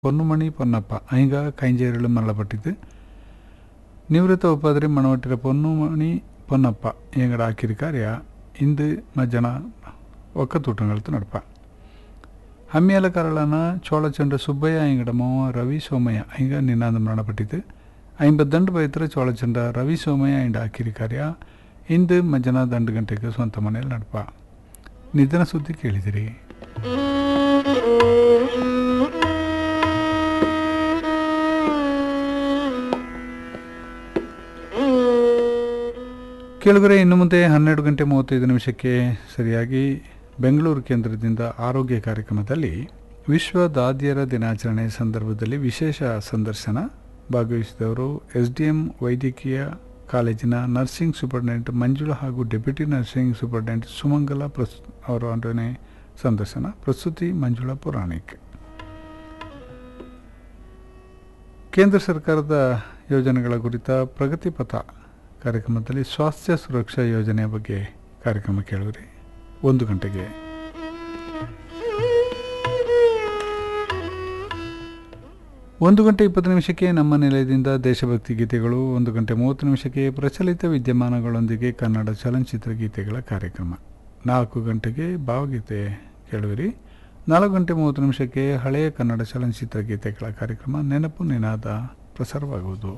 பொன்னுமணி பொன்னப்பா ஐங்கா கைஞ்சேரிలు మల్లపట్టిది ನಿವೃತ್ತ ಉಪಾಧ್ಯಾಯ ಮಣವಟ್ಟಿರ பொன்ನುಮಣಿ பொன்னಪ್ಪ ಎಂಗಡ ಹಾಕಿದ ಕಾರ್ಯ ಇಂದು ಮಜ್ಜನ ಒಕ್ಕತೂಟಂಗಳತ್ತು ನಡಪ ಹಮ್ಮಿಯಲ ಕರಳನ ಚೋಳಚಂದ್ರ ಸುಬ್ಬಯ್ಯ ಎಂಗಡ ಮಾವ ರವಿ ಸೋಮಯ್ಯ ಐಂಗ ನಿನ್ನಾದ ಮರಣಪಟ್ಟಿದ್ದು ಐಂಬತ್ತು ದಂಡು ಬೈತರ ಚೋಳಚಂದ್ರ ರವಿ ಸೋಮಯ್ಯ ಎಂಡ ಹಾಕಿದ ಕಾರ್ಯ ಇಂದು ಮಜ್ಜನ ದಂಡು ಗಂಟೆಗೆ ಸ್ವಂತ ಮನೆಯಲ್ಲಿ ನಡಪ ನಿಧನ ಸುದ್ದಿ ಕೇಳಿದಿರಿ ಕೇಳಿದರೆ ಇನ್ನು ಮುಂದೆ ಹನ್ನೆರಡು ಗಂಟೆ ಮೂವತ್ತೈದು ನಿಮಿಷಕ್ಕೆ ಸರಿಯಾಗಿ ಬೆಂಗಳೂರು ಕೇಂದ್ರದಿಂದ ಆರೋಗ್ಯ ಕಾರ್ಯಕ್ರಮದಲ್ಲಿ ವಿಶ್ವ ದಾದಿಯರ ದಿನಾಚರಣೆ ಸಂದರ್ಭದಲ್ಲಿ ವಿಶೇಷ ಸಂದರ್ಶನ ಭಾಗವಹಿಸಿದವರು ಎಸ್ ಡಿ ಎಂ ವೈದ್ಯಕೀಯ ಕಾಲೇಜಿನ ನರ್ಸಿಂಗ್ ಸೂಪರ್ಡೆಂಟ್ ಮಂಜುಳಾ ಹಾಗೂ ಡೆಪ್ಯೂಟಿ ನರ್ಸಿಂಗ್ ಸೂಪರ್ಡೆಂಟ್ ಸುಮಂಗಲ ಪ್ರಸ್ ಅವರೊಡನೆ ಸಂದರ್ಶನ ಪ್ರಸ್ತುತಿ ಮಂಜುಳಾ ಪುರಾಣಿಕ್ ಕೇಂದ್ರ ಸರ್ಕಾರದ ಯೋಜನೆಗಳ ಕುರಿತ ಪ್ರಗತಿ ಪಥ ಕಾರ್ಯಕ್ರಮದಲ್ಲಿ ಸ್ವಾಸ್ಥ್ಯ ಸುರಕ್ಷಾ ಯೋಜನೆಯ ಬಗ್ಗೆ ಕಾರ್ಯಕ್ರಮ ಕೇಳಿದ್ರಿ ಒಂದು ಗಂಟೆಗೆ ಒಂದು ಗಂಟೆ ಇಪ್ಪತ್ತು ನಿಮಿಷಕ್ಕೆ ನಮ್ಮ ನಿಲಯದಿಂದ ದೇಶಭಕ್ತಿ ಗೀತೆಗಳು ಒಂದು ಗಂಟೆ ಮೂವತ್ತು ನಿಮಿಷಕ್ಕೆ ಪ್ರಚಲಿತ ವಿದ್ಯಮಾನಗಳೊಂದಿಗೆ ಕನ್ನಡ ಚಲನಚಿತ್ರ ಗೀತೆಗಳ ಕಾರ್ಯಕ್ರಮ ನಾಲ್ಕು ಗಂಟೆಗೆ ಭಾವಗೀತೆ ಕೇಳುವಿರಿ ನಾಲ್ಕು ಗಂಟೆ ಮೂವತ್ತು ನಿಮಿಷಕ್ಕೆ ಹಳೆಯ ಕನ್ನಡ ಚಲನಚಿತ್ರ ಗೀತೆಗಳ ಕಾರ್ಯಕ್ರಮ ನೆನಪು ನಿನಾದ ಪ್ರಸಾರವಾಗುವುದು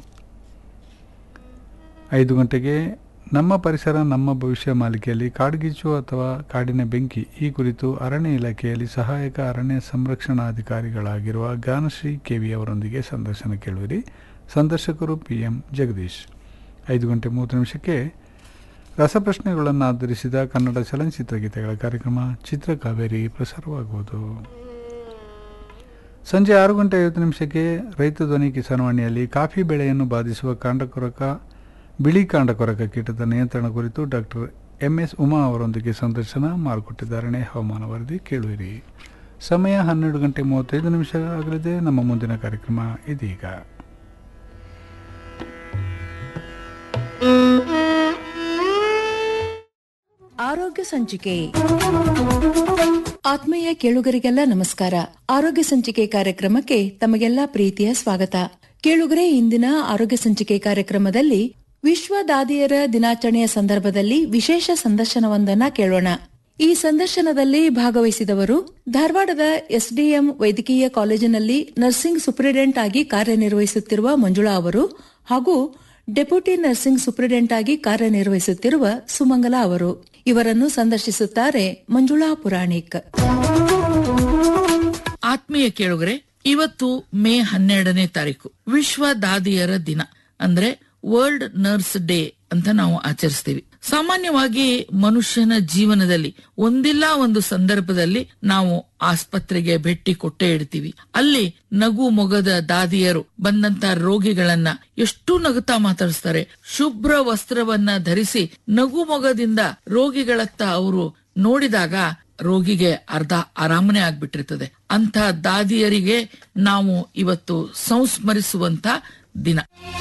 ಐದು ಗಂಟೆಗೆ ನಮ್ಮ ಪರಿಸರ ನಮ್ಮ ಭವಿಷ್ಯ ಮಾಲಿಕೆಯಲ್ಲಿ ಕಾಡ್ಗಿಚ್ಚು ಅಥವಾ ಕಾಡಿನ ಬೆಂಕಿ ಈ ಕುರಿತು ಅರಣ್ಯ ಇಲಾಖೆಯಲ್ಲಿ ಸಹಾಯಕ ಅರಣ್ಯ ಸಂರಕ್ಷಣಾಧಿಕಾರಿಗಳಾಗಿರುವ ಗಾನಶ್ರೀ ಕೆವಿ ಅವರೊಂದಿಗೆ ಸಂದರ್ಶನ ಕೇಳುವಿರಿ ಸಂದರ್ಶಕರು ಪಿ ಎಂ ಜಗದೀಶ್ ಐದು ಗಂಟೆ ಮೂವತ್ತು ನಿಮಿಷಕ್ಕೆ ರಸಪ್ರಶ್ನೆಗಳನ್ನು ಆಧರಿಸಿದ ಕನ್ನಡ ಚಲನಚಿತ್ರ ಗೀತೆಗಳ ಕಾರ್ಯಕ್ರಮ ಚಿತ್ರಕಾವೇರಿ ಪ್ರಸಾರವಾಗುವುದು ಸಂಜೆ ಆರು ಗಂಟೆ ಐವತ್ತು ನಿಮಿಷಕ್ಕೆ ರೈತ ಧ್ವನಿ ಕಿಸಾನವಾಣಿಯಲ್ಲಿ ಕಾಫಿ ಬೆಳೆಯನ್ನು ಬಾಧಿಸುವ ಕಾಂಡಕೊರಕ ಬಿಳಿ ಕಾಂಡಕೊರಕ ಕೀಟದ ನಿಯಂತ್ರಣ ಕುರಿತು ಡಾಕ್ಟರ್ ಎಂ ಎಸ್ ಉಮಾ ಅವರೊಂದಿಗೆ ಸಂದರ್ಶನ ಮಾರುಕಟ್ಟೆ ಧಾರಣೆ ಹವಾಮಾನ ವರದಿ ಕೇಳುವಿರಿ ಸಮಯ ಹನ್ನೆರಡು ಗಂಟೆ ಮೂವತ್ತೈದು ನಿಮಿಷ ಆಗಲಿದೆ ನಮ್ಮ ಮುಂದಿನ ಕಾರ್ಯಕ್ರಮ ಇದೀಗ ಆರೋಗ್ಯ ಸಂಚಿಕೆ ಆತ್ಮೀಯ ಕೇಳುಗರಿಗೆಲ್ಲ ನಮಸ್ಕಾರ ಆರೋಗ್ಯ ಸಂಚಿಕೆ ಕಾರ್ಯಕ್ರಮಕ್ಕೆ ತಮಗೆಲ್ಲ ಪ್ರೀತಿಯ ಸ್ವಾಗತ ಕೇಳುಗರೆ ಇಂದಿನ ಆರೋಗ್ಯ ಸಂಚಿಕೆ ಕಾರ್ಯಕ್ರಮದಲ್ಲಿ ವಿಶ್ವ ದಾದಿಯರ ದಿನಾಚರಣೆಯ ಸಂದರ್ಭದಲ್ಲಿ ವಿಶೇಷ ಸಂದರ್ಶನವೊಂದನ್ನ ಕೇಳೋಣ ಈ ಸಂದರ್ಶನದಲ್ಲಿ ಭಾಗವಹಿಸಿದವರು ಧಾರವಾಡದ ಎಸ್ಡಿಎಂ ವೈದ್ಯಕೀಯ ಕಾಲೇಜಿನಲ್ಲಿ ನರ್ಸಿಂಗ್ ಸೂಪರಿಂಟೆಂಡೆಂಟ್ ಆಗಿ ಕಾರ್ಯನಿರ್ವಹಿಸುತ್ತಿರುವ ಮಂಜುಳಾ ಅವರು ಹಾಗೂ ಡೆಪ್ಯೂಟಿ ನರ್ಸಿಂಗ್ ಸೂಪರಿಂಟೆಂಡೆಂಟ್ ಆಗಿ ಕಾರ್ಯನಿರ್ವಹಿಸುತ್ತಿರುವ ಸುಮಂಗಲ ಅವರು ಇವರನ್ನು ಸಂದರ್ಶಿಸುತ್ತಾರೆ ಮಂಜುಳಾ ಪುರಾಣಿಕ್ ಆತ್ಮೀಯ ಕೇಳುಗರೆ ಇವತ್ತು ಮೇ ಹನ್ನೆರಡನೇ ತಾರೀಕು ವಿಶ್ವ ದಾದಿಯರ ದಿನ ಅಂದ್ರೆ ವರ್ಲ್ಡ್ ನರ್ಸ್ ಡೇ ಅಂತ ನಾವು ಆಚರಿಸ್ತೀವಿ ಸಾಮಾನ್ಯವಾಗಿ ಮನುಷ್ಯನ ಜೀವನದಲ್ಲಿ ಒಂದಿಲ್ಲ ಒಂದು ಸಂದರ್ಭದಲ್ಲಿ ನಾವು ಆಸ್ಪತ್ರೆಗೆ ಭೇಟಿ ಕೊಟ್ಟೇ ಇಡ್ತೀವಿ ಅಲ್ಲಿ ನಗು ಮೊಗದ ದಾದಿಯರು ಬಂದಂತ ರೋಗಿಗಳನ್ನ ಎಷ್ಟು ನಗುತ್ತಾ ಮಾತಾಡಿಸ್ತಾರೆ ಶುಭ್ರ ವಸ್ತ್ರವನ್ನ ಧರಿಸಿ ನಗು ಮೊಗದಿಂದ ರೋಗಿಗಳತ್ತ ಅವರು ನೋಡಿದಾಗ ರೋಗಿಗೆ ಅರ್ಧ ಆರಾಮನೆ ಆಗ್ಬಿಟ್ಟಿರ್ತದೆ ಅಂತ ದಾದಿಯರಿಗೆ ನಾವು ಇವತ್ತು ಸಂಸ್ಮರಿಸುವಂತ ದಿನ